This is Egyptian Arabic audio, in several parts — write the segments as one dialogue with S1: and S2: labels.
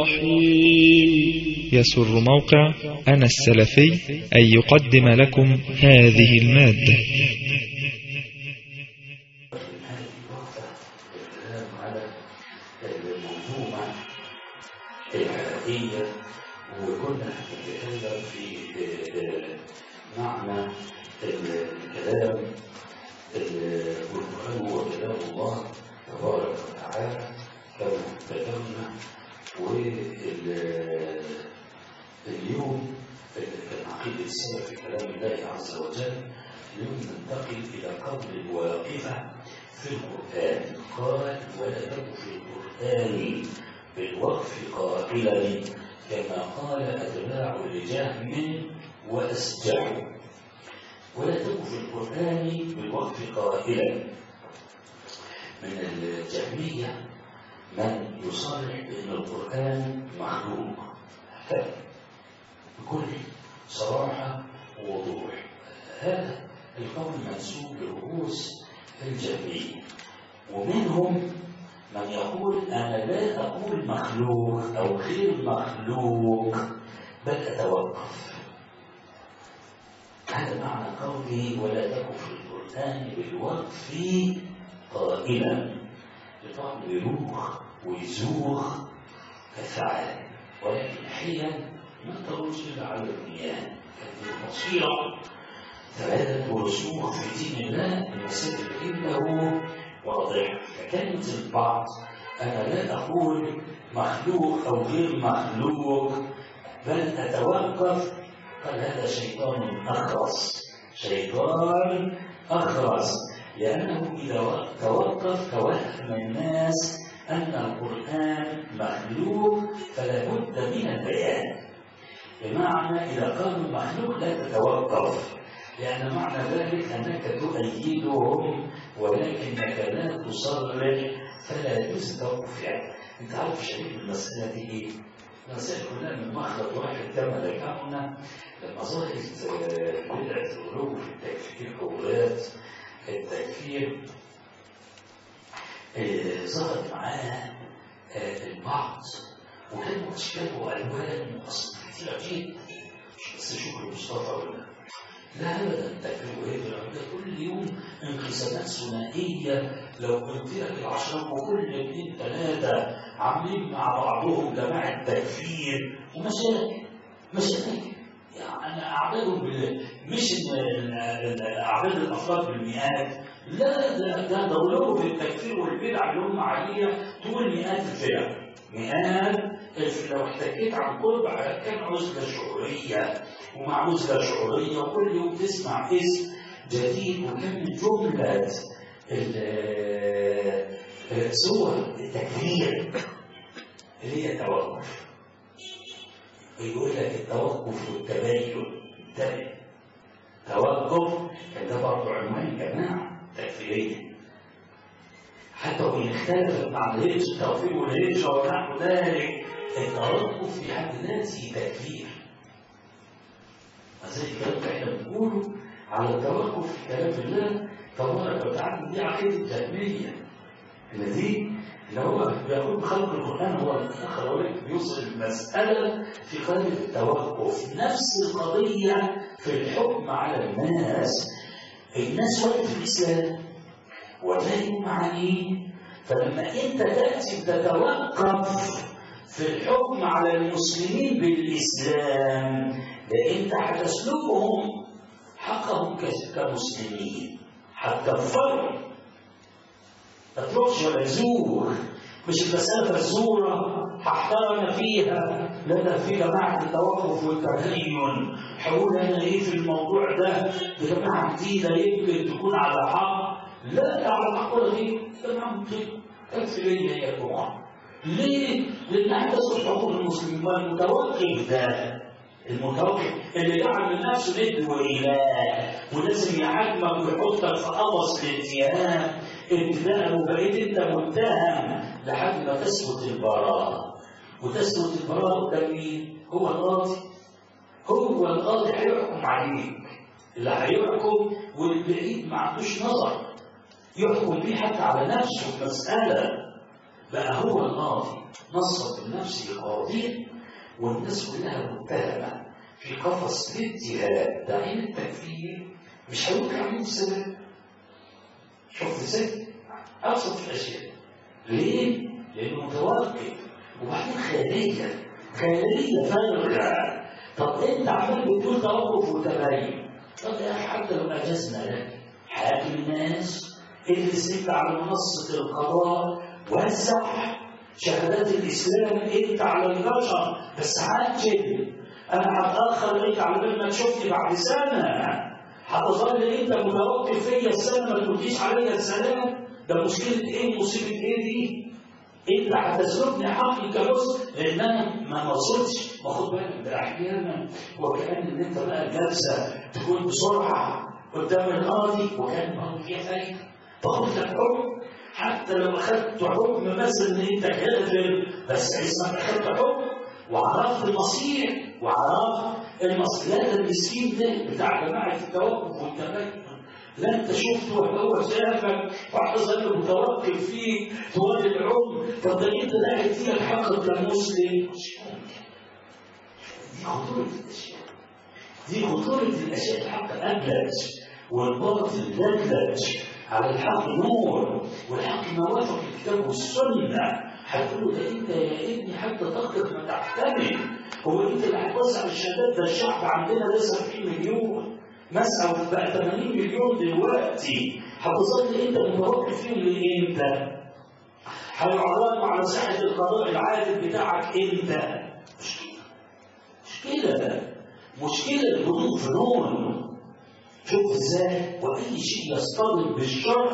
S1: الرحيم
S2: يسر موقع أنا السلفي أن يقدم لكم هذه المادة
S3: الكلام على المنظومة الحقيقية وكنا هنتكلم في معنى الكلام والقرآن هو كلام الله تبارك وتعالى كما ذكرنا واليوم كان عقيدة السلف في كلام الله عز وجل اليوم ننتقل إلى قول الواقفة في القرآن قال ولا تك في القرآن بالوقف قائلا كما قال أتباع لجهم وأسجع ولا تك في القرآن بالوقف قائلا من الجهمية من يصرح بأن القرآن مخلوق هكذا بكل صراحة ووضوح هذا القول منسوب لرؤوس الجهمية ومنهم من يقول أنا لا أقول مخلوق أو غير مخلوق بل أتوقف هذا معنى قولي ولا تك في القرآن بالوقف قائلا الطعم يروح ويزوغ كالثعالب ولكن حيا ما تروج إلا على البنيان كانت المصيرة ثلاثة رسوخ في دين الله المسجد إنه واضح فكلمة البعض أنا لا أقول مخلوق أو غير مخلوق بل أتوقف قال هذا شيطان أخرس شيطان أخرس لأنه إذا توقف توهم الناس أن القرآن مخلوق فلا بد من البيان بمعنى إذا قالوا مخلوق لا تتوقف لأن معنى ذلك أنك تؤيدهم ولكنك لا تصرح فلا يجوز التوقف يعني أنت عارف شريك المسألة دي إيه؟ المسألة كلها من مخرج واحد كما ذكرنا لما ظهرت بدعة الغلو في التكفير أولاد التكفير ظهرت معاها البعض وكانوا أشكال وألوان وأصل كتيرة جدا مش بس شكر مصطفى ولا لا ابدا التكفير وهي ده كل يوم انقسامات ثنائيه لو قلت لك العشرة وكل اثنين ثلاثه عاملين مع بعضهم جماعه تكفير ومشاكل مشاكل يعني اعدادهم بال... مش اعداد الافراد بالمئات لا ده ده دورهم في التكفير والبدع اللي هم عليها طول مئات الفرق مئات لو احتكيت عن قرب كان عزلة شعورية ومع عزلة شعورية وكل يوم تسمع اسم جديد وكم من جملة صور التكفير اللي هي التوقف يقول لك التوقف والتبين انتبه توقف كان ده برضه عنوان جماعة تكفيرية حتى وإن اختلفت مع الهيج التوفيق والهيج ونحو ذلك التوقف في حد ذاته تكفير زي الكلام اللي احنا بنقوله على التوقف في كلام الله تبارك وتعالى دي عقيده الجهميه الذي اللي هو بيقول بخلق القران هو الاخر ولكن بيوصل المساله في قضيه التوقف نفس القضيه في الحكم على الناس الناس وقت في الاسلام ولا معانيه فلما انت تاتي تتوقف في الحكم على المسلمين بالاسلام ده انت هتسلبهم حقهم كمسلمين هتكفرهم ما تروحش ولا تزور مش المسألة فزورة هحترم فيها لا ده في جماعة التوقف والتدين حول أنا إيه في الموضوع ده دي جماعة جديدة يمكن تكون على حق لا ده على حق ولا غير جماعة مطيق تكفيرية يا جماعة ليه؟ لأن احنا حقوق المسلمين والمتوقف ده المتوقف اللي جعل من نفسه ند وإله ولازم يحاكمك ويحطك في قفص الاتهام ابتداء وبقيت انت متهم لحد ما تثبت البراءة وتثبت البراءة قدام مين؟ هو القاضي هو القاضي هيحكم عليك اللي هيحكم والبعيد ما عندوش نظر يحكم بيه حتى على نفسه في مسألة بقى هو القاضي نصب لنفسه قاضيا والناس كلها متهمه في قفص الاتهام ده عين التكفير مش هيوقع منه السبب شفت ازاي؟ ابسط في الاشياء ليه؟ لانه متوقف وبعدين خياليه خياليه فارغه طب انت عمال بتقول توقف وتباين طب يا اخي حتى لو اجزنا لك حاكم الناس اجلس انت على منصه القضاء وزع شهادات الاسلام انت على البشر بس عاجل انا هتاخر انت على بال ما تشوفني بعد سنه هتظل انت متوقف فيا السنه ما تقوليش عليا السلام ده مشكله ايه مصيبه ايه دي انت هتسلبني حقي كمسلم لان انا ما وصلتش ما خد بالك ده احيانا وكان ان انت بقى جالسه تكون بسرعه قدام القاضي وكان برضه فيها فايده تاخد لك حكم حتى لو اخذت حكم مثلا ان انت كافر بس اسمك اخذت حكم وعرفت المصير وعرفت المصير لا ده المسكين ده بتاع جماعه التوقف والتبين لا انت شفته وهو شافك وحصل متوقف فيه طوال العمر طب ده انت لا يديك حقك كمسلم مش ممكن دي خطوره الاشياء دي خطوره الاشياء الحق ابلج والباطل لجلج على الحق نور والحق ما وافق الكتاب والسنه هتقول له ده انت يا ابني حتى تقدر ما تعتمد هو انت اللي هتوزع الشهادات ده الشعب عندنا ده 70 مليون مسألة بقى 80 مليون دلوقتي هتظل انت متوقف فيهم لامتى؟ هيعرضوا على ساحة القضاء العادل بتاعك امتى؟ مشكلة مشكلة مشكلة الهدوء فنون شوف ازاي واي شيء يصطدم بالشرع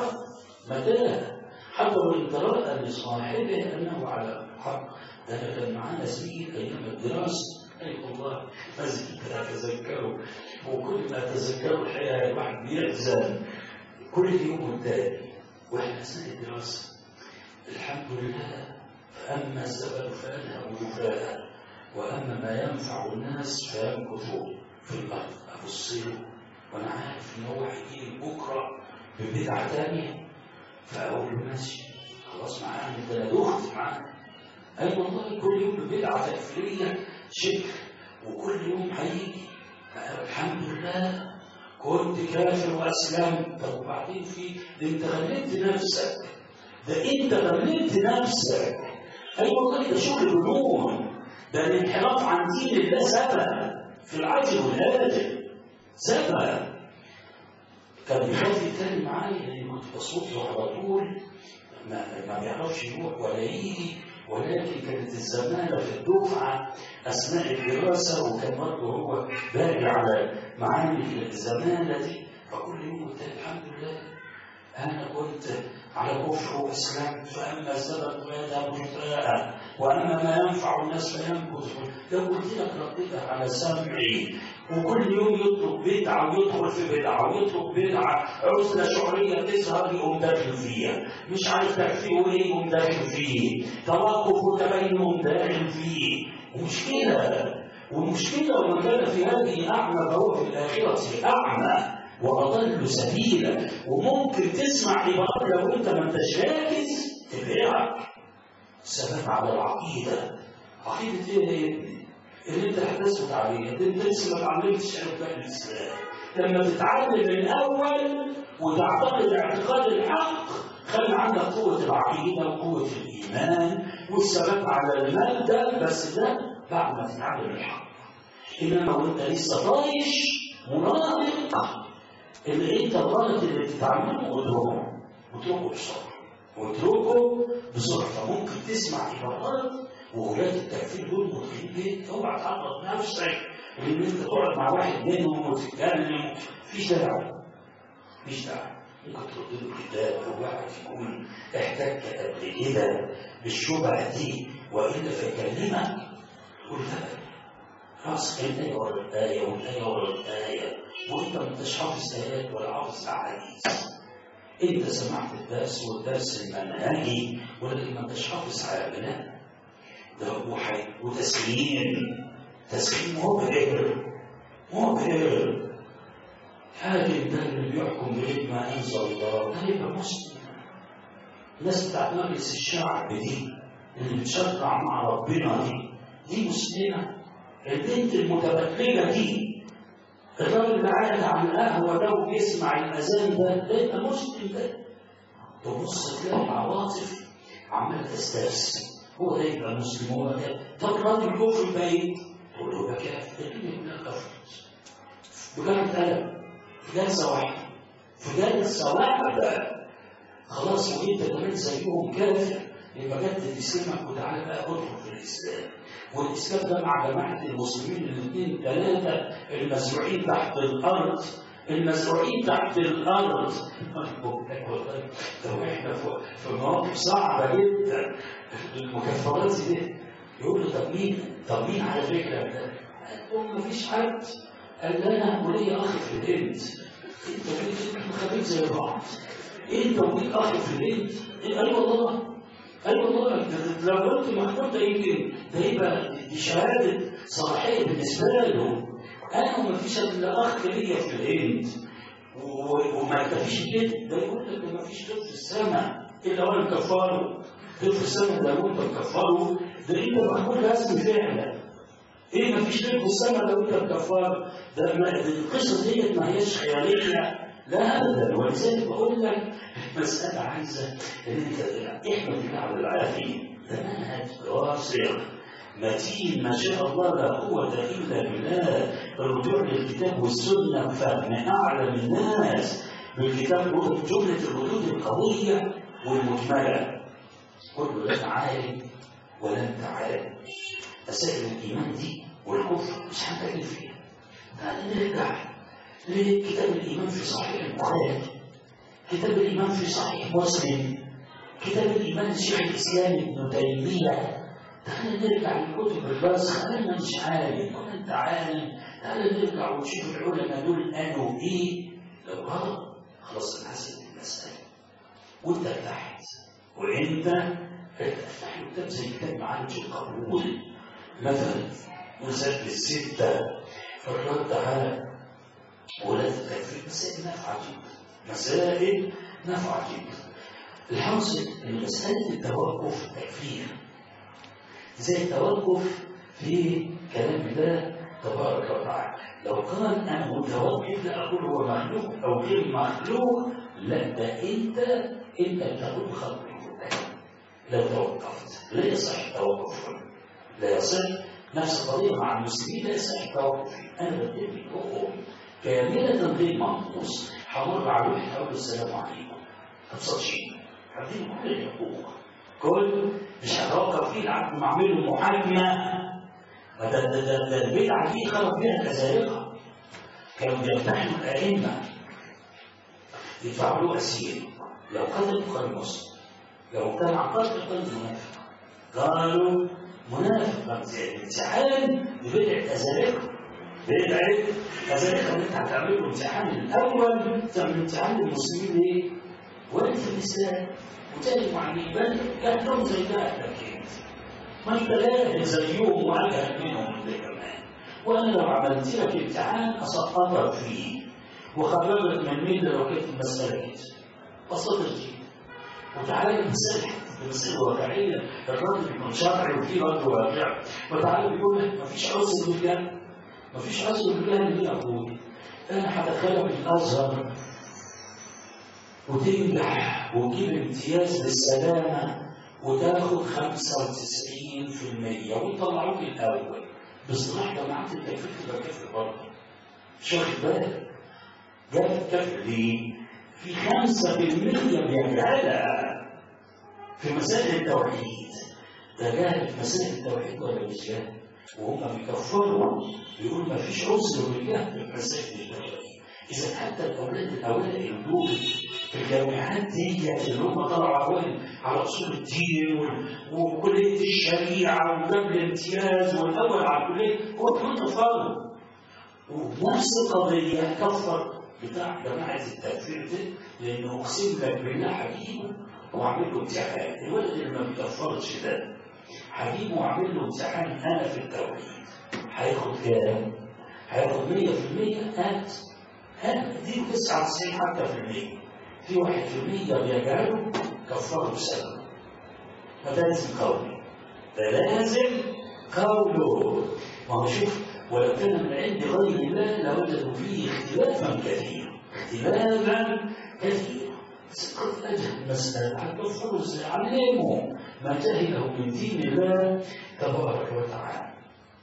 S3: متاه حتى وان ترى لصاحبه انه على حق ده كان معانا زميل ايام الدراسه اي والله لازم اتذكره وكل ما اتذكره الحقيقه الواحد بيحزن كل يوم قدامي واحنا اثناء الدراسه الحمد لله فاما الزبد فيذهب جفاء واما ما ينفع الناس فيمكث في الارض ابص له وانا عارف ان هو هيجي بكره ببدعه ثانيه فاقول له ماشي خلاص معانا ده انا دخت معانا اي أيوة والله كل يوم ببدعه تكفيريه شرك وكل يوم هيجي الحمد لله كنت كافر واسلمت طب وبعدين في ده انت غلبت نفسك ده انت غلبت نفسك اي أيوة والله ده شغل جنون ده الانحراف عن دين الله سبب في العاجل والآجل سبب كان بيخاف يتكلم معايا لاني كنت بصوت له على طول ما, ما بيعرفش يروح ولا يجي ولكن كانت الزمالة في الدفعة أثناء الدراسة وكان برضه هو باقي على معاني الزمالة دي فكل يوم قلت الحمد لله أنا كنت على كفر وإسلام فأما السبب فيذهب جفاء وأما ما ينفع الناس فيمكث لو قلت لك ربنا على سمعي وكل يوم يطلب بدعة ويدخل في بدعة ويطلب بدعة عزلة شعرية تظهر يقوم داخل فيها مش عارف تكفيه ايه يقوم داخل فيه توقف وتبين يقوم داخل فيه ومشكلة ومشكلة ومن كان في هذه أعمى فهو في الآخرة أعمى وأضل سبيلا وممكن تسمع عبارات لو أنت ما أنتش راكز تبعك سبب على العقيدة عقيدة إيه يا ابني؟ اللي انت حدثت عليه انت لسه ما اتعلمتش اركان الاسلام لما تتعلم الاول وتعتقد اعتقاد الحق خلي عندك قوة العقيدة وقوة الإيمان والثبات على المادة بس ده بعد ما تتعلم الحق إنما وأنت لسه طايش منافق اللي أنت الغلط اللي بتتعلمه اتركه اتركه بسرعة واتركه بسرعة فممكن تسمع عبارات وغلاة التكفير دول متخيلين اوعى تعرض نفسك ان انت تقعد مع واحد منهم وتتكلم مفيش داعي مفيش داعي ممكن ترد له كتاب او واحد يكون احتك قبل كده بالشبهه دي والا فيكلمك تقول لا خلاص الآية ورا الآية والآية ورا الآية وأنت ما أنتش حافظ آيات ولا حافظ أحاديث أنت سمعت الدرس والدرس المنهجي ولكن ما أنتش حافظ عاملات ده وحي وتسليم تسليم مبهر مبهر حاكم ده اللي بيحكم بغير ما انزل الله ده يبقى مسلم الناس بتاعت مجلس الشعب دي اللي بتشرع مع ربنا دي دي مسلمة البنت المتبخلة دي الراجل اللي قاعد على القهوة ده وبيسمع الأذان ده ده يبقى مسلم ده تبص تلاقي العواطف عمالة تسترسل هو ده يبقى مسلم هو ده طب راجل جوه في البيت تقول له بكاف الدنيا كلها كفرت بجانب قلم في جلسة واحدة في جلسة واحدة خلاص وانت كمان زيهم كافر يبقى جدد اسلامك وتعالى بقى ادخل في الاسلام والاسلام ده مع جماعه المسلمين الاثنين ثلاثه المزروعين تحت الارض المزروعين تحت الارض لو احنا في مواقف صعبه جدا المكفرات دي يقول له طب مين طب مين على فكره ده؟ قال له مفيش حد قال لي انا ولي اخ في الهند انت انتوا خبيث زي بعض انت وليك اخ في الهند قال والله قال والله لو قلت محمود ده يمكن ده يبقى دي شهاده صلاحيه بالنسبه له انا ما فيش الا اخ ليا في الهند وما يكفيش كده ده يقول لك ده ما فيش طب في السماء الا وانا مكفره طب في السماء ده وانت مكفره ده انت محمود رسمي فعلا ايه ما فيش طب في السماء ده وانت مكفره ده القصه ديت ما هياش خياليه لا ابدا ولذلك بقول لك المساله عايزه ان انت احمد الله على العافيه ده منهج راسخ متين ما شاء الله لا قوة إلا بالله الرجوع للكتاب والسنة فهم أعلم الناس بالكتاب جملة الردود القوية والمجملة كل لن عالم ولن تعالم مسائل الإيمان دي والكفر مش هنتكلم فيها تعالى نرجع لكتاب الإيمان في صحيح البخاري كتاب الإيمان في صحيح مسلم كتاب الإيمان الشيخ الإسلام ابن تيمية تعالى نرجع لكتب الراسخ أنا مش عالم ولا أنت عالم تعالى نرجع ونشوف العلماء دول قالوا إيه لو غلط خلاص انحسن المسألة وأنت ارتحت وأنت ارتحت كتاب زي كتاب معالج القبول مثلا مسألة الستة الرد على ولا التكفير مسائل نافعة جدا مسائل نافعة جدا الحاصل ان مسألة التوقف في التكفير زي التوقف في كلام الله تبارك وتعالى لو قال انا متوقف لا اقول هو مخلوق او غير مخلوق لا ده انت انت تقول بخلق الله لو توقفت لا يصح التوقف لا يصح نفس القضيه مع المسلمين لا يصح التوقف انا بدي حقوق كاملة غير منقوص همر على واحد اقول له السلام عليكم ابسط شيء هديله كل الحقوق كل مش هتوقف فيه العبد معمل له محاكمه ده ده ده, ده البدعه دي خرج بها كذلك كانوا بيمتحنوا الائمه يدفعوا له اسير لو قتل قال مسلم لو كان عقاد قال منافق قالوا منافق امتحان ببدعه كذلك بدعه كذلك انت هتعمل له امتحان الاول تعمل امتحان المسلمين ايه؟ وانت في الاسلام وتاني مع الايمان كانهم زي ده لكن ما انت لا زيهم واجهل منهم انت كمان وانا لو عملت لك امتحان اسقطك فيه وخرجك من مين لو كانت المساله كده بسيطه جدا وتعالى المسألة المسألة واقعية الراجل يكون شرعي وفي رد واقع وتعالى بيقول لك مفيش عذر بالجنة مفيش عذر بالجنة اللي يا أخوي أنا هدخلك الأزهر وتنجح وتجيب امتياز بالسلامة وتاخد 95% ويطلعوك الأول باصطلاح جماعة التكفير تبقى كفر برضه مش واخد بالك جاب كفر ليه؟ في 5% بيجهلها في مسائل التوحيد ده جاهل في مسائل التوحيد ولا مش جاهل؟ وهم بيكفروا بيقول ما فيش عذر بالجهل في مسائل التوحيد إذا حتى الأولاد الأوائل دول في الجامعات دي اللي هم طلعوا أوائل على أصول الدين وكلية الشريعة وجاب الامتياز والأول على الكلية هو كمان كفروا ونفس القضية كفر بتاع جماعة التكفير ده لأنه أقسم لك بالله حبيبه وعامل له امتحان الولد اللي ما بيكفرش ده حبيبه وعامل له امتحان أنا في التوحيد هياخد كام؟ هياخد 100% هات هات دي 99 حتى في المية في واحد في المية بيجعله كفاره بسبب فده لازم قوي ده لازم قوله ما هو شوف ولو كان من عند غير الله لوجدوا فيه اختلافا كثيرا اختلافا كثيرا قد أجل المسألة حتى الفرز علموا ما جهله من دين الله تبارك وتعالى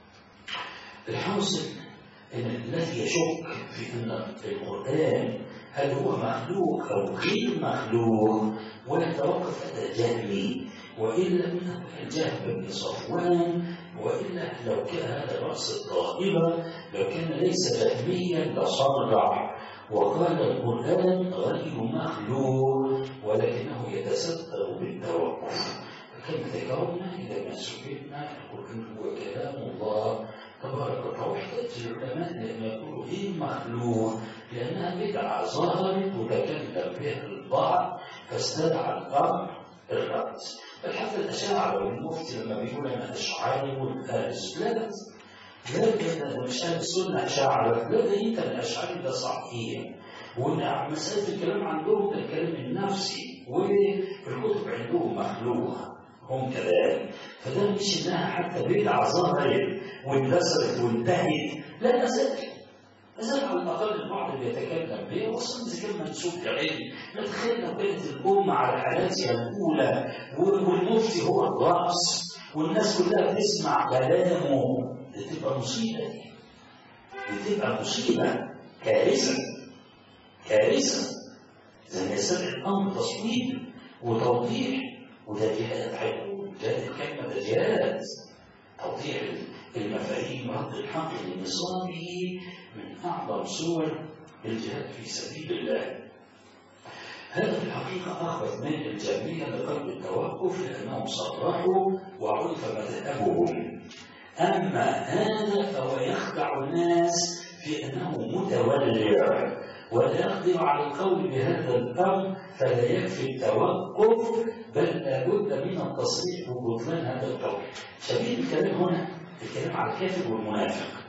S3: الحاصل ان الذي يشك في ان القران هل هو مخلوق او غير مخلوق ويتوقف هذا جهلي والا من الجهل بن صفوان والا لو كان هذا راس الطائفه لو كان ليس جهميا لصرع وقال القران غير مخلوق ولكنه يتستر بالتوقف كما ذكرنا اذا ما سئلنا القران هو كلام الله تبارك وتعالى واحتج العلماء لأن يقولوا إيه مخلوق لأنها بدعة ظهرت وتكلم بها البعض فاستدعى الأمر الرد بل حتى الأشاعرة والمفتي لما بيقول أنا أشعري والآلس لا لا لا مش أهل السنة أشاعرة لا ده أنت الأشعري ده صحيح وإن مسألة الكلام عندهم ده الكلام النفسي والكتب عندهم مخلوقة هم كذلك فده مش انها حتى بدعه ظهرت واندثرت وانتهت لا ما زالت ما زال على الاقل البعض بيتكلم بها وصل اذا كان منسوب لعلم نتخيل لو كانت الامه على حالاتها الاولى والمفتي هو الراس والناس كلها بتسمع كلامه دي تبقى مصيبه دي دي تبقى مصيبه كارثه كارثه زي ما يستدعي الامر تصويب وتوضيح وده جهاد حيكون جهاد الكلمة ده جهاد توضيح المفاهيم ورد الحق لنصابه من أعظم صور الجهاد في سبيل الله هذا في الحقيقة أخذ من الجميع لقلب التوقف لأنهم صرحوا وعرف مذهبهم أما هذا فهو يخدع الناس في أنه متولع ولا يقدر على القول بهذا الأمر فلا يكفي التوقف بل لابد من التصريح ببطلان هذا القول شبيه الكلام هنا الكلام على الكافر والمنافق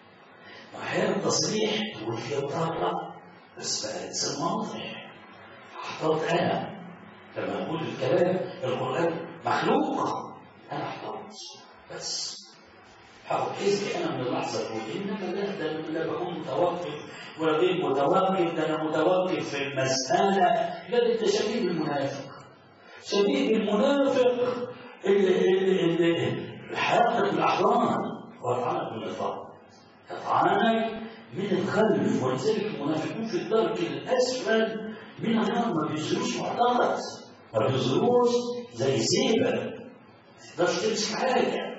S3: وأحيانا التصريح يقول فيها طارة بس بقى إنسان واضح احتاط أنا لما أقول الكلام القرآن مخلوق أنا احتاط بس حاول حزبي انا من اللحظه الاولى انما لا ده لا بكون متوقف ولا غير متوقف ده انا متوقف في المساله لا ده انت شبيه بالمنافق شبيه بالمنافق اللي اللي اللي حياتك الاحضان ويطعنك من الفضل يطعنك من الخلف ولذلك المنافقون في الدرك الاسفل من النار ما بينزلوش معتقد ما بينزلوش زي زيبه ما تقدرش تمسك حاجه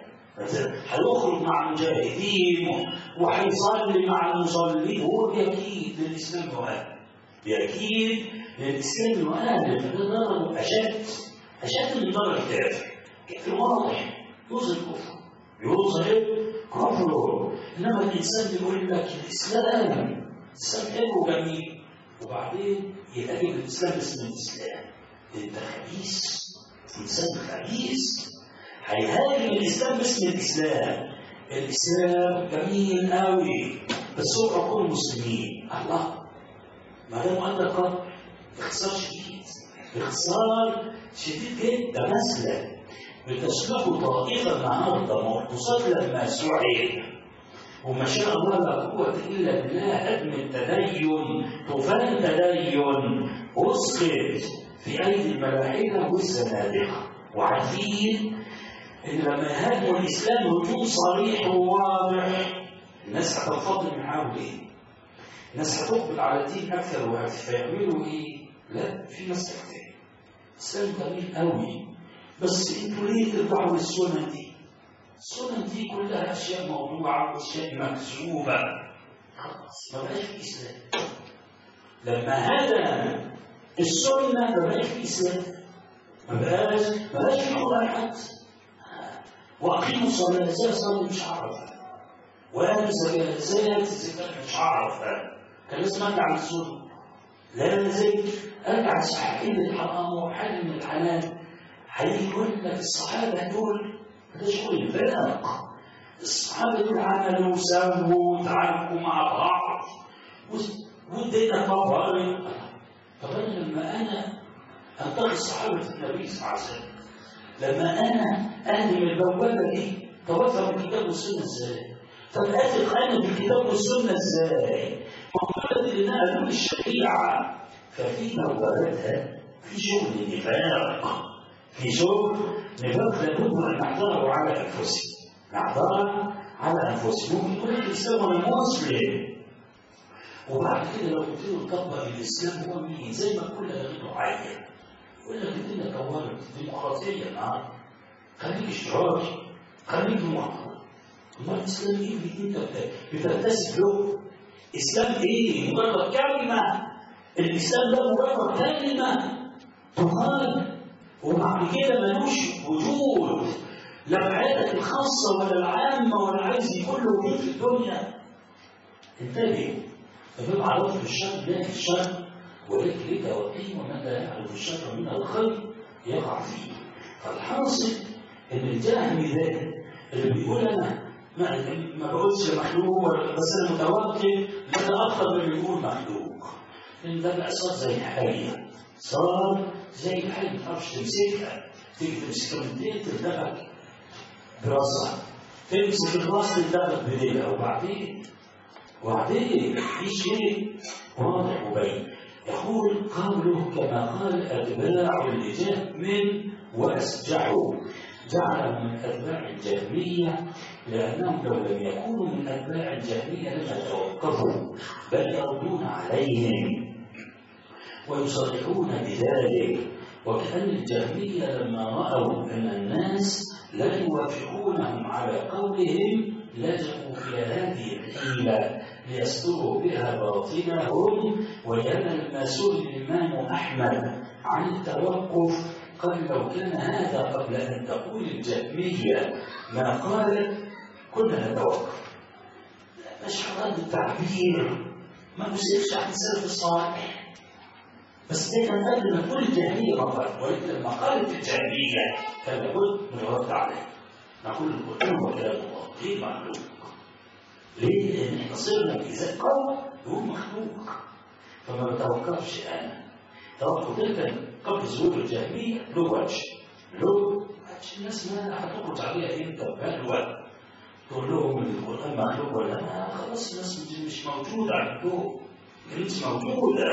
S3: هيخرج مع المجاهدين وهيصلي مع المصلين هو بيكيد للاسلام مؤهل بيكيد للاسلام مؤهل فده ضرر اشد اشد من ضرر الكافر كافر واضح يظهر كفر يظهر كفره انما الانسان بيقول لك الاسلام الاسلام حلو وجميل وبعدين يلاقي الاسلام اسم الاسلام انت خبيث انسان خبيث هيهاجم الاسلام باسم الاسلام الاسلام جميل قوي بس هو عقول المسلمين الله ما دام عندك قدر اختصار شديد اختصار شديد جدا مثلا بتسلكوا طائفه النهارده مختصات لما سعي وما شاء الله لا قوة إلا بالله هدم التدين طوفان تدين أسقط في أيدي الملاحدة والزنادقة وعارفين ان لما يهاجموا الاسلام هجوم صريح وواضح الناس هتنفضل معاه ليه؟ الناس هتقبل على الدين اكثر وهتعملوا ايه؟ لا في ناس تكتئب الاسلام جميل قوي بس انتوا ليه ترجعوا للسنن دي؟ السنن دي كلها اشياء موضوعه واشياء مكذوبه خلاص ما بقاش في اسلام لما هدم السنه ما بقاش في اسلام ما بقاش ما بقاش في قران حتى واقيموا الصلاه ازاي اصلي مش هعرف وانا الزكاه ازاي الزكاه مش هعرف كان لازم ارجع للسنه لازم ارجع صحيحين الحرام وحل من الحلال هيجي يقول لك الصحابه دول ده شغل الفرق الصحابه دول عملوا وسووا وتعاركوا مع بعض والدنيا طبعا طب انا لما انا انتقي صحابه النبي صلى الله عليه وسلم لما انا اهدم البوابه دي توفى من الكتاب والسنه ازاي؟ طب اثق انا بالكتاب والسنه ازاي؟ وقالت اللي نقلوا الشريعه ففي بوابتها في شغل نفاق في شغل نفاق لابد ان نحضره على انفسنا نحضره على انفسنا ممكن يقول لك الاسلام انا مسلم وبعد كده لو قلت له طبق الاسلام هو مين زي ما كل غيره عادي يقول لك الدنيا طورت ديمقراطيه نعم خليك اشتراكي خليك محترم امال الاسلام ايه اللي انت بتلتزم له؟ اسلام ايه؟ مجرد كلمه الاسلام ده مجرد كلمه تقال وبعد كده ملوش وجود لا في حياتك الخاصه ولا العامه ولا عايز يكون له وجود في الدنيا انتبه فبيبقى عرفت الشر لا الشر ولكن لك وقيم ومن لا يعرف الشر من الخير يقع فيه فالحاصل ان الجهمي ده اللي بيقول انا ما ما بقولش مخلوق بس انا متوقف لا ده اكثر من اللي بيقول مخلوق لان ده بقى صار زي الحيه صار زي الحيه ما تعرفش تمسكها تيجي تمسكها من دي تلدغك براسها تمسك الراس تلدغك بديلها وبعدين وبعدين في شيء واضح وبين يقول قوله كما قال أتباع الجهم وأسجعوا جعلهم من أتباع الجهمية لأنهم لو لم يكونوا من أتباع الجهمية لما توقفوا بل يردون عليهم ويصرحون بذلك وكأن الجهمية لما رأوا أن الناس لا يوافقونهم على قولهم لجأوا إلى هذه الحيلة ليستروا بها باطنهم ولأن لما سئل الإمام أحمد عن التوقف قال لو كان هذا قبل أن تقول الجهمية ما قالت كنا نتوقف مش حرام التعبير ما نسألش عن السلف الصالح بس ده كان قبل ما تقول الجهمية فقط ولكن لما قالت الجهمية كان لابد من الرد عليه نقول القرآن هو كلام الله غير مخلوق ليه؟ لأن احنا صرنا في ذات قوم يقول مخلوق فما بتوقفش أنا توقف ده كان قبل ظهور الجاهلية له وجه له وجه الناس ما هتخرج عليها امتى بهذا الوقت تقول لهم القرآن مخلوق ولا لا خلاص الناس مش موجودة عندهم مش موجودة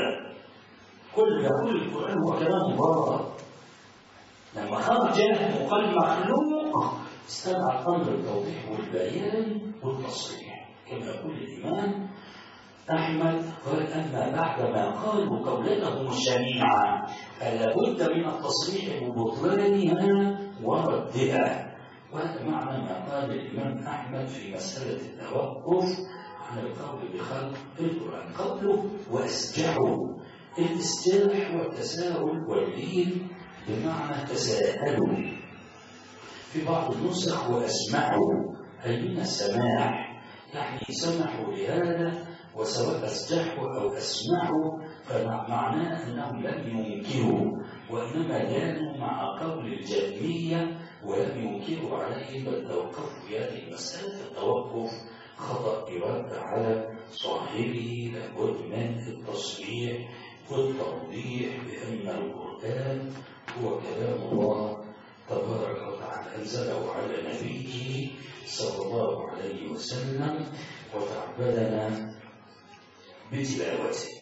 S3: كل يقول القرآن هو كلام مبارك لما خرج جاهل وقال مخلوق استدعى امر التوضيح والبيان والتصريح كما يقول الامام احمد قال اما بعد ما قالوا قولتهم الشنيعه فلا بد من التصريح ببطلانها وردها وهذا معنى ما قال الامام احمد في مساله التوقف عن القول بخلق القران قوله واسجعوا الاسجاح والتساهل واللين بمعنى تساءلوا في بعض النسخ واسمعوا أي من السماع يعني سمحوا بهذا وسواء أسجحوا أو أسمعوا فمعناه أنهم لم ينكروا وإنما كانوا مع قول الجهمية ولم ينكروا عليه بل توقفوا في هذه المسألة التوقف خطأ يرد على صاحبه لابد من التصريح والتوضيح بأن القرآن هو كلام الله تبارك وتعالى أنزله على نبيه صلى الله عليه وسلم وتعبدنا بتلاوته